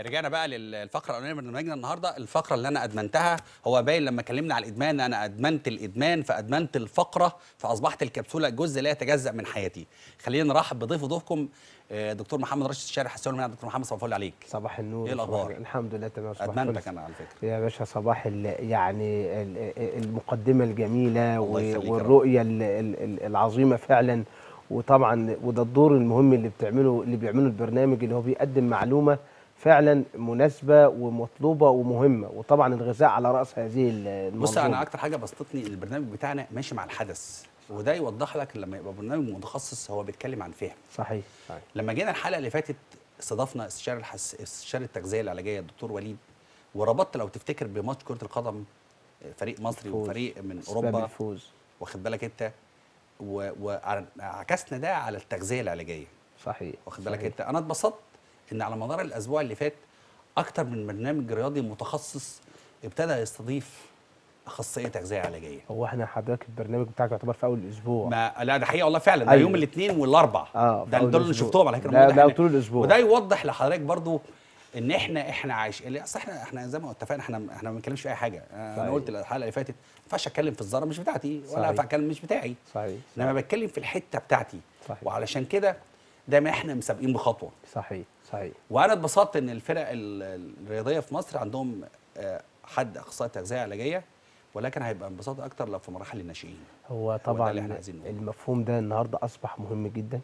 رجعنا بقى للفقره الاولانيه من برنامجنا النهارده الفقره اللي انا ادمنتها هو باين لما اتكلمنا على الادمان انا ادمنت الادمان فادمنت الفقره فاصبحت الكبسوله جزء لا يتجزا من حياتي خلينا نرحب بضيف ضيفكم آه، دكتور محمد راشد الشارع حسين من دكتور محمد صباح الفل عليك صباح النور إيه الأخبار؟ صباح- الحمد لله تمام صباح ادمنتك الفل. انا على فكره يا باشا صباح ال- يعني ال- المقدمة الجميلة الله و- يخليك يا رب. والرؤية ال- ال- ال- العظيمة فعلا وطبعا وده الدور المهم اللي بتعمله اللي بيعمله البرنامج اللي هو بيقدم معلومة فعلا مناسبة ومطلوبة ومهمة وطبعا الغذاء على رأس هذه ال- المنظومة بص انا اكتر حاجه بسطتني البرنامج بتاعنا ماشي مع الحدث وده يوضح لك لما يبقى برنامج متخصص هو بيتكلم عن فهم صحيح صحيح لما جينا الحلقه اللي فاتت استضفنا استشاري الحس... استشاري التغذيه العلاجيه الدكتور وليد وربطت لو تفتكر بماتش كره القدم فريق مصري فوز. وفريق من أسباب اوروبا الفوز واخد بالك انت و- وعكسنا ده على التغذيه العلاجيه صحيح واخد بالك صحيح. انت انا اتبسطت ان على مدار الاسبوع اللي فات اكتر من برنامج رياضي متخصص ابتدى يستضيف اخصائيه تغذيه علاجيه هو احنا حضرتك البرنامج بتاعك يعتبر في أول الأسبوع ما لا ده حقيقه والله فعلا ده أيوة. يوم الاثنين والاربع آه، في ده أول دول اللي الأسبوع. شفتهم على فكره لا، موجود ده احنا- طول الأسبوع. وده يوضح لحضرتك برضو ان احنا احنا عايش اللي اصل احنا احنا زي ما اتفقنا احنا احنا ما بنتكلمش في اي حاجه انا صحيح. قلت الحلقه اللي فاتت ما ينفعش اتكلم في الذره مش بتاعتي ولا صحيح. ينفع اتكلم مش بتاعي صحيح انما بتكلم في الحته بتاعتي صحيح. وعلشان كده دايما احنا مسابقين بخطوه صحيح صحيح وانا اتبسطت ان الفرق ال- الرياضيه في مصر عندهم آه، حد اخصائي تغذيه علاجيه ولكن هيبقى انبساط اكتر لو في مراحل الناشئين هو ده طبعا اللي إحنا عايزين نقوله. المفهوم ده النهارده اصبح مهم جدا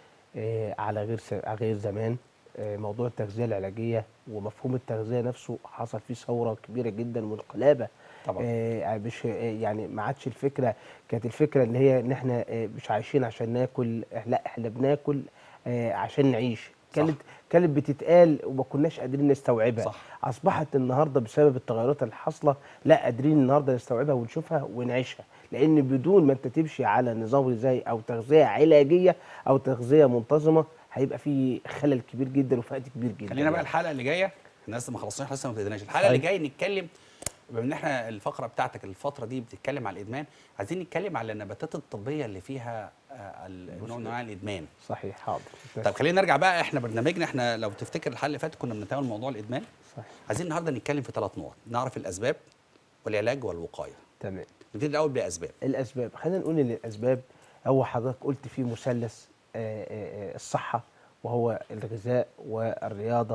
آه، على غير س- على غير زمان آه، موضوع التغذيه العلاجيه ومفهوم التغذيه نفسه حصل فيه ثوره كبيره جدا وانقلابه طبعا. آه، مش آه، يعني ما عادش الفكره كانت الفكره اللي هي ان احنا آه، مش عايشين عشان ناكل لا احنا بناكل آه، عشان نعيش كانت كانت بتتقال وما كناش قادرين نستوعبها صح. اصبحت النهارده بسبب التغيرات اللي حاصله لا قادرين النهارده نستوعبها ونشوفها ونعيشها لان بدون ما انت تمشي على نظام غذائي او تغذيه علاجيه او تغذيه منتظمه هيبقى في خلل كبير جدا وفقد كبير جدا خلينا بقى يعني. الحلقه اللي جايه الناس ما خلصناش لسه ما ابتديناش الحلقه صحيح. اللي جايه نتكلم بما ان احنا الفقره بتاعتك الفتره دي بتتكلم على الادمان عايزين نتكلم على النباتات الطبيه اللي فيها آه، ال- نوع من انواع الادمان صحيح حاضر طب خلينا نرجع بقى احنا برنامجنا احنا لو تفتكر الحلقه اللي فاتت كنا بنتناول موضوع الادمان صحيح عايزين النهارده نتكلم في ثلاث نقط نعرف الاسباب والعلاج والوقايه تمام نبتدي الاول باسباب الاسباب خلينا نقول ان الاسباب هو حضرتك قلت في مثلث آه، آه، آه، الصحه وهو الغذاء والرياضه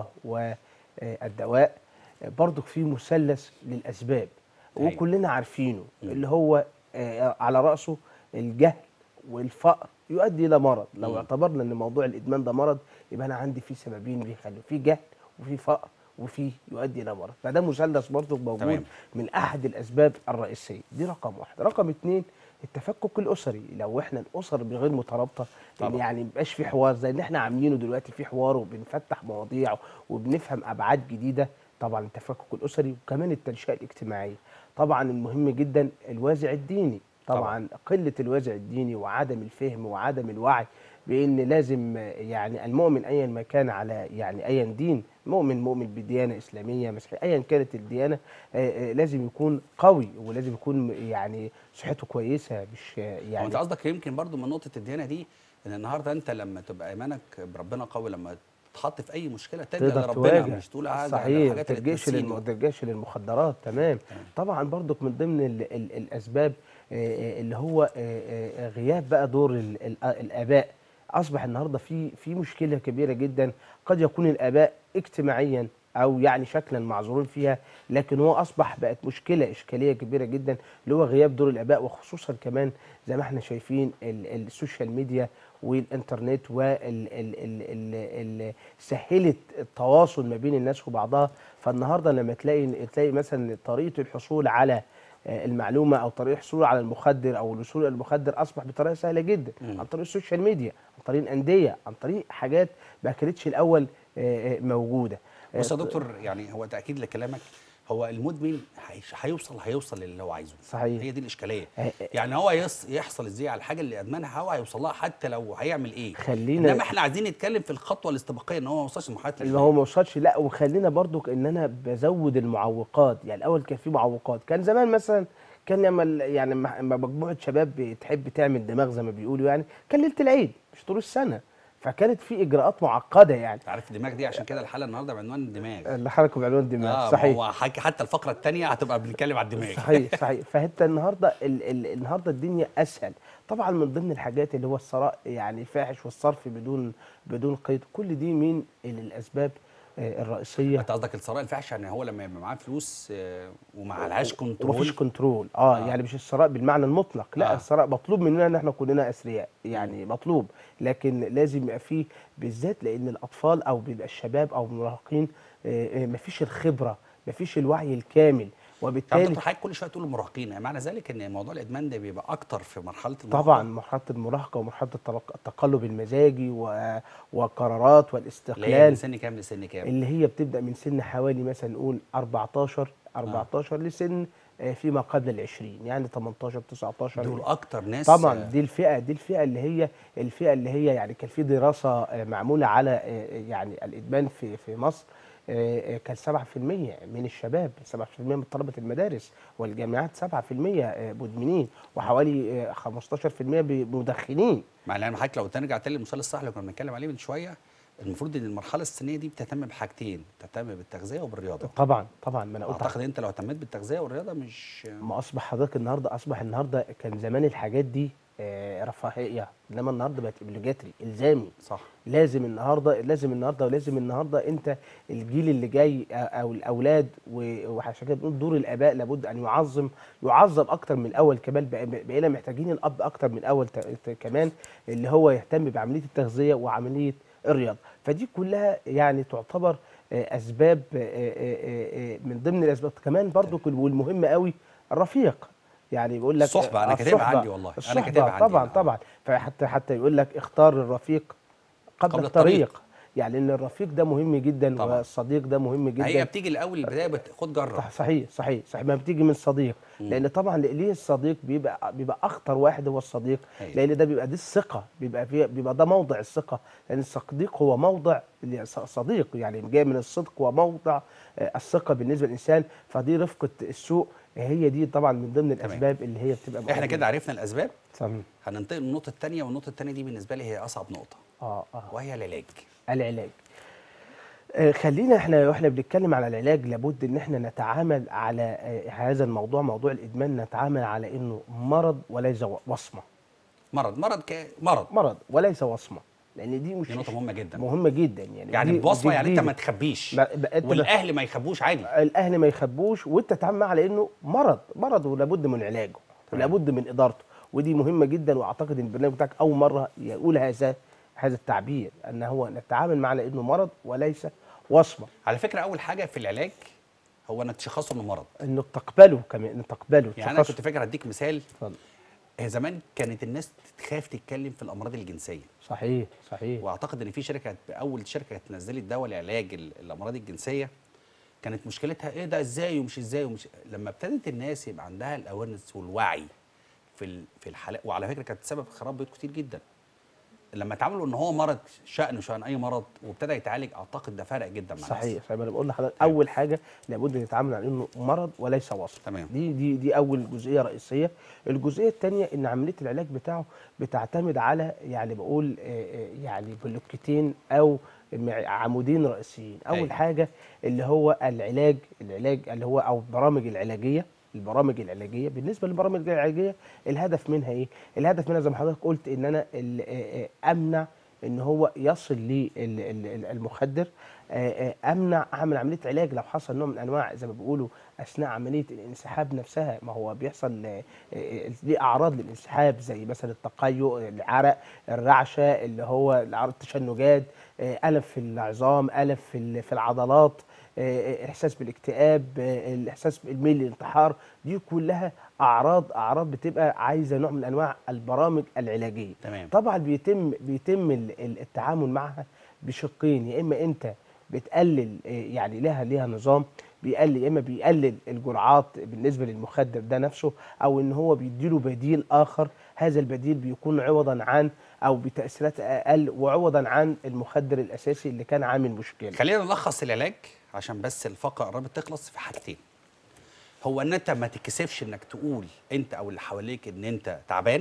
والدواء برضك في مثلث للاسباب أيوة. وكلنا عارفينه اللي هو آه، على راسه الجهل والفقر يؤدي الى مرض لو مم. اعتبرنا ان موضوع الادمان ده مرض يبقى انا عندي فيه سببين بيخلوا في جهل وفي فقر وفي يؤدي الى مرض فده مثلث برضه موجود تمام. من احد الاسباب الرئيسيه دي رقم واحد رقم اتنين التفكك الاسري لو احنا الاسر غير مترابطه طبعا. إن يعني مبقاش في حوار زي اللي احنا عاملينه دلوقتي في حوار وبنفتح مواضيع وبنفهم ابعاد جديده طبعا التفكك الاسري وكمان التنشئه الاجتماعيه طبعا المهم جدا الوازع الديني طبعا, طبعا قله الوازع الديني وعدم الفهم وعدم الوعي بان لازم يعني المؤمن ايا ما كان على يعني ايا دين مؤمن مؤمن بديانه اسلاميه مسيحيه ايا كانت الديانه آه، آه، لازم يكون قوي ولازم يكون يعني صحته كويسه مش آه، يعني يعني انت قصدك يمكن برضو من نقطه الديانه دي ان النهارده انت لما تبقى ايمانك بربنا قوي لما تتحط في اي مشكله تلجا تقدر لربنا تواجه مش تقول هذا صحيح ما الحاجات اللي تلجاش تنسيني. للم- ما تلجاش للمخدرات تمام تمام. طبعا برضك من ضمن ال ال الاسباب آه، آه، اللي هو آه، آه، غياب بقى دور ال ال الاباء اصبح النهارده في في مشكله كبيره جدا قد يكون الاباء اجتماعيا او يعني شكلا معذورين فيها لكن هو اصبح بقت مشكله اشكاليه كبيره جدا اللي هو غياب دور الاباء وخصوصا كمان زي ما احنا شايفين ال- السوشيال ميديا والانترنت وال ال ال ال ال سهلت التواصل ما بين الناس وبعضها فالنهارده لما تلاقي تلاقي مثلا طريقه الحصول على آه، المعلومه او طريقه الحصول على المخدر او الوصول الى المخدر اصبح بطريقه سهله جدا مم. عن طريق السوشيال ميديا عن طريق الانديه عن طريق حاجات ما كانتش الاول آه، آه، موجوده بص يا آه، دكتور يعني هو تاكيد لكلامك هو المدمن هيش- هيوصل هيوصل للي هو عايزه صحيح. هي دي الاشكاليه آه، يعني هو يص يحصل ازاي على الحاجه اللي ادمنها هو هيوصل لها حتى لو هيعمل ايه خلينا- انما احنا عايزين نتكلم في الخطوه الاستباقيه ان هو ما يوصلش لمرحله اللي هو ما وصلش لا وخلينا برضو ان انا بزود المعوقات يعني الاول كان في معوقات كان زمان مثلا كان لما ال- يعني لما لما مجموعه شباب بتحب تعمل دماغ زي ما بيقولوا يعني كان ليله العيد مش طول السنه فكانت في اجراءات معقده يعني انت عارف الدماغ دي عشان كده الحلقه النهارده بعنوان الدماغ اللي حركوا بعنوان الدماغ اه صحيح هو حك- حتى الفقره الثانيه هتبقى بنتكلم على الدماغ صحيح صحيح فانت النهارده ال ال النهارده الدنيا اسهل طبعا من ضمن الحاجات اللي هو الثراء يعني الفاحش والصرف بدون بدون قيد كل دي من ال- الاسباب آه، الرئيسيه انت قصدك الثراء الفحش يعني هو لما يبقى معاه فلوس آه، وما عليهاش كنترول ومفيش كنترول آه, آه. يعني مش الثراء بالمعنى المطلق لا آه. آه. الثراء مطلوب مننا ان احنا كلنا اثرياء يعني مطلوب لكن لازم يبقى فيه بالذات لان الاطفال او بيبقى الشباب او المراهقين آه، آه، مفيش الخبره مفيش الوعي الكامل طب وبالتالي دكتور حضرتك كل شويه تقول المراهقين يعني معنى ذلك ان موضوع الادمان ده بيبقى اكتر في مرحله المراهقه طبعا مرحله المراهقه ومرحله التلق- التقلب المزاجي و- والقرارات اللي هي من والاستقلال سن كام لسن كام اللي هي بتبدا من سن حوالي مثلا نقول 14 14 لسن آه، فيما قبل العشرين يعني 18 19 دول اكتر ناس طبعا آه، دي الفئه دي الفئه اللي هي الفئه اللي هي يعني كان في دراسه آه، معموله على آه، يعني الادمان في في مصر آه، آه، كان 7% من الشباب 7% من طلبه المدارس والجامعات 7% آه، مدمنين وحوالي آه، 15% مدخنين مع العلم حضرتك لو ترجع تاني للمثال الصح اللي كنا بنتكلم عليه من شويه المفروض ان المرحله السنيه دي بتهتم بحاجتين تهتم بالتغذيه وبالرياضه طبعا طبعا ما انا قلت اعتقد انت لو اهتميت بالتغذيه والرياضه مش ما اصبح حضرتك النهارده اصبح النهارده كان زمان الحاجات دي آه، رفاهيه انما النهارده بقت اوبليجاتري الزامي صح لازم النهارده لازم النهارده ولازم النهارده انت الجيل اللي جاي آه، او الاولاد و- وعشان كده بنقول دور الاباء لابد ان يعظم يعظم اكتر من الاول كمان بقى- بقينا محتاجين الاب اكتر من الاول ت- ت- كمان اللي هو يهتم بعمليه التغذيه وعمليه الرياضه فدي كلها يعني تعتبر آه، اسباب آه، آه، آه، آه، من ضمن الاسباب كمان برضو كل- والمهم قوي الرفيق يعني بيقول لك الصحبة، أنا آه، كاتبها الصحبة. عندي والله، أنا الصحبة كاتبها عندي طبعا هنا. طبعا فحتى حتى يقول لك اختار الرفيق قبل, قبل الطريق. الطريق. يعني ان الرفيق ده مهم جدا طبعاً. والصديق ده مهم جدا هي بتيجي الاول البدايه بت- خد جرب صح- صحيح صحيح صحيح ما بتيجي من صديق لان طبعا ليه الصديق بيبقى بيبقى اخطر واحد هو الصديق أيوة. لان ده بيبقى دي الثقه بيبقى فيه بيبقى ده موضع الثقه لان الصديق هو موضع اللي ص- صديق يعني جاي من الصدق وموضع آه، الثقه بالنسبه للانسان فدي رفقه السوء هي دي طبعا من ضمن الاسباب اللي هي بتبقى احنا مؤدية. كده عرفنا الاسباب تمام. هننتقل للنقطه الثانيه والنقطه الثانيه دي بالنسبه لي هي اصعب نقطه اه اه وهي العلاج العلاج آه، خلينا احنا واحنا بنتكلم على العلاج لابد ان احنا نتعامل على آه، هذا الموضوع موضوع الادمان نتعامل على انه مرض وليس و- وصمه مرض مرض ك... مرض مرض وليس وصمه لان دي مش دي نقطه مهمه جدا مهمه جدا يعني يعني دي- بوصفه دي يعني انت جديدة. ما تخبيش ما- بقى أنت ما- والاهل ما يخبوش عادي الاهل ما يخبوش وانت تتعامل معاه على انه مرض مرض ولابد من علاجه ولابد من ادارته ودي مهمه جدا واعتقد ان البرنامج بتاعك اول مره يقول هذا هذا التعبير ان هو نتعامل معاه على انه مرض وليس وصمه على فكره اول حاجه في العلاج هو انك تشخصه انه مرض انه تقبله كمان انه تقبله يعني انا تشخصه. كنت فاكر هديك مثال اتفضل. آه، زمان كانت الناس تخاف تتكلم في الامراض الجنسيه صحيح صحيح واعتقد ان في شركه اول شركه كانت نزلت دواء لعلاج ال- الامراض الجنسيه كانت مشكلتها ايه ده ازاي ومش ازاي ومش لما ابتدت الناس يبقى عندها الاويرنس والوعي في ال... في الحالات وعلى فكره كانت سبب خراب بيوت كتير جدا لما اتعاملوا ان هو مرض شأنه شأن اي مرض وابتدى يتعالج اعتقد ده فرق جدا مع الناس. صحيح صحيح انا بقول لحضرتك اول حاجه لابد نتعامل على انه مرض وليس وصف تمام. دي دي دي اول جزئيه رئيسيه الجزئيه الثانيه ان عمليه العلاج بتاعه بتعتمد على يعني بقول آه، آه، يعني بلوكتين او مع- عمودين رئيسيين اول أيوة. حاجه اللي هو العلاج العلاج اللي هو او البرامج العلاجيه البرامج العلاجيه بالنسبه للبرامج العلاجيه الهدف منها ايه الهدف منها زي ما حضرتك قلت ان انا ال- آه، آه، امنع ان هو يصل للمخدر امنع اعمل عمليه علاج لو حصل نوع من انواع زي ما بيقولوا اثناء عمليه الانسحاب نفسها ما هو بيحصل آه، آه، ليه اعراض للانسحاب زي مثلا التقيؤ العرق الرعشه اللي هو الاعراض التشنجات آه، الم في العظام الم في ال- في العضلات آه، احساس بالاكتئاب آه، الاحساس بالميل للانتحار دي كلها اعراض اعراض بتبقى عايزه نوع من انواع البرامج العلاجيه تمام. طبعا بيتم بيتم ال- ال- التعامل معها بشقين يا اما انت بتقلل آه، يعني لها ليها نظام بيقلل يا اما بيقلل الجرعات بالنسبه للمخدر ده نفسه او ان هو بيديله بديل اخر هذا البديل بيكون عوضا عن او بتاثيرات اقل وعوضا عن المخدر الاساسي اللي كان عامل مشكله خلينا نلخص العلاج عشان بس الفقره قربت تخلص في حاجتين هو ان انت ما تتكسفش انك تقول انت او اللي حواليك ان انت تعبان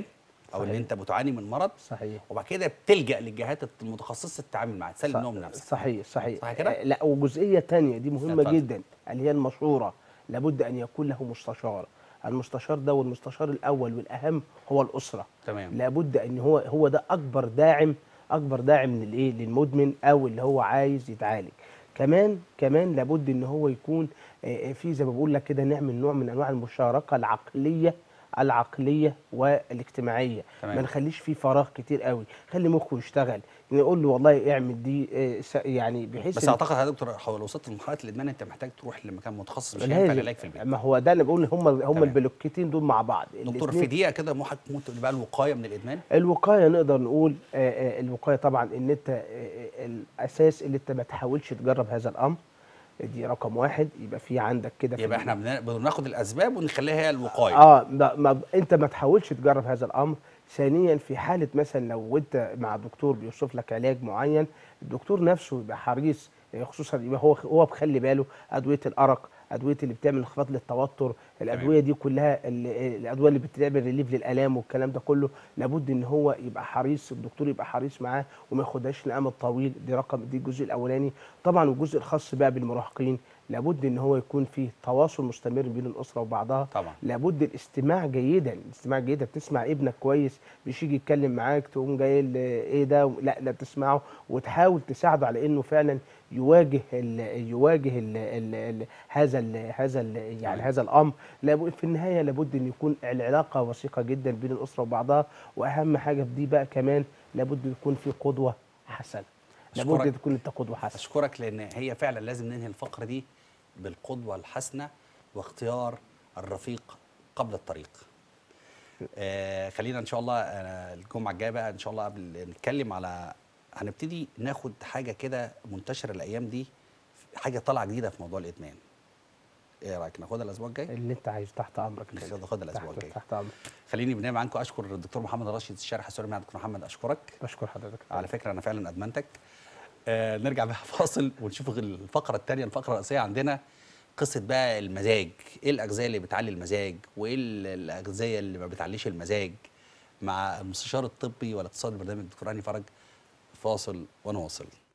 او ان صحيح. انت بتعاني من مرض صحيح وبعد كده بتلجا للجهات المتخصصه التعامل معاه تسلم صح- نوم نفسك صحيح صحيح صح كده؟ آه، لا وجزئيه تانية دي مهمه اتفضل. جدا اللي هي المشوره لابد ان يكون له مستشار المستشار ده والمستشار الاول والاهم هو الاسره تمام لابد ان هو هو ده اكبر داعم اكبر داعم للايه للمدمن او اللي هو عايز يتعالج كمان كمان لابد ان هو يكون آه، آه، في زي ما بقول لك كده نعمل نوع من انواع المشاركه العقليه العقليه والاجتماعيه تمام. ما نخليش فيه فراغ كتير قوي خلي مخه يشتغل نقول له والله اعمل دي آه، س- يعني بحيث بس إن- اعتقد يا دكتور لو وصلت لمرحله الادمان انت محتاج تروح لمكان متخصص مش هينفع لازم. العلاج في البيت ما هو ده اللي بقول هم هم تمام. البلوكتين دول مع بعض دكتور الاتنين في دقيقه كده محك ممكن تقول بقى الوقايه من الادمان الوقايه نقدر نقول آه، آه، الوقايه طبعا ان انت آه، آه، الاساس اللي انت ما تحاولش تجرب هذا الامر دي رقم واحد يبقى في عندك كده في يبقى ال- احنا بن- بناخد الاسباب ونخليها هي الوقايه اه ما ما انت ما تحاولش تجرب هذا الامر ثانيا في حاله مثلا لو انت مع دكتور بيوصف لك علاج معين الدكتور نفسه يبقى حريص آه، خصوصا يبقى هو هو بخلي باله ادويه الارق ادويه اللي بتعمل انخفاض للتوتر الادويه دي كلها ال- الادويه اللي بتعمل ريليف للالام والكلام ده كله لابد ان هو يبقى حريص الدكتور يبقى حريص معاه وما ياخدهاش لامد طويل دي رقم دي الجزء الاولاني طبعا والجزء الخاص بقى بالمراهقين لابد ان هو يكون فيه تواصل مستمر بين الاسره وبعضها طبعا لابد الاستماع جيدا الاستماع جيدا تسمع ابنك كويس مش يجي يتكلم معاك تقوم جاي ل- ايه ده لا لا تسمعه وتحاول تساعده على انه فعلا يواجه ال يواجه ال ال ال هذا ال هذا ال يعني تمام. هذا الامر لابد في النهايه لابد ان يكون العلاقه وثيقه جدا بين الاسره وبعضها واهم حاجه في دي بقى كمان لابد يكون في قدوه حسنه لابد أشكرك. تكون انت قدوه حسنه اشكرك لان هي فعلا لازم ننهي الفقره دي بالقدوه الحسنه واختيار الرفيق قبل الطريق آه خلينا ان شاء الله آه الجمعه الجايه بقى ان شاء الله قبل نتكلم على هنبتدي ناخد حاجه كده منتشره الايام دي حاجه طالعه جديده في موضوع الادمان ايه رايك ناخدها الاسبوع الجاي اللي انت عايز تحت امرك ناخد- ناخدها الاسبوع تحت, الجاي تحت امرك خليني بناء عنكم اشكر الدكتور محمد راشد الشارح السوري مع دكتور محمد اشكرك بشكر حضرتك على فكره انا فعلا ادمنتك آه نرجع بقى فاصل ونشوف الفقره الثانيه الفقره الرئيسيه عندنا قصه بقى المزاج ايه الاغذيه اللي بتعلي المزاج وايه ال- الاغذيه اللي ما بتعليش المزاج مع المستشار الطبي والاقتصادي برنامج الدكتور هاني فرج فاصل ونواصل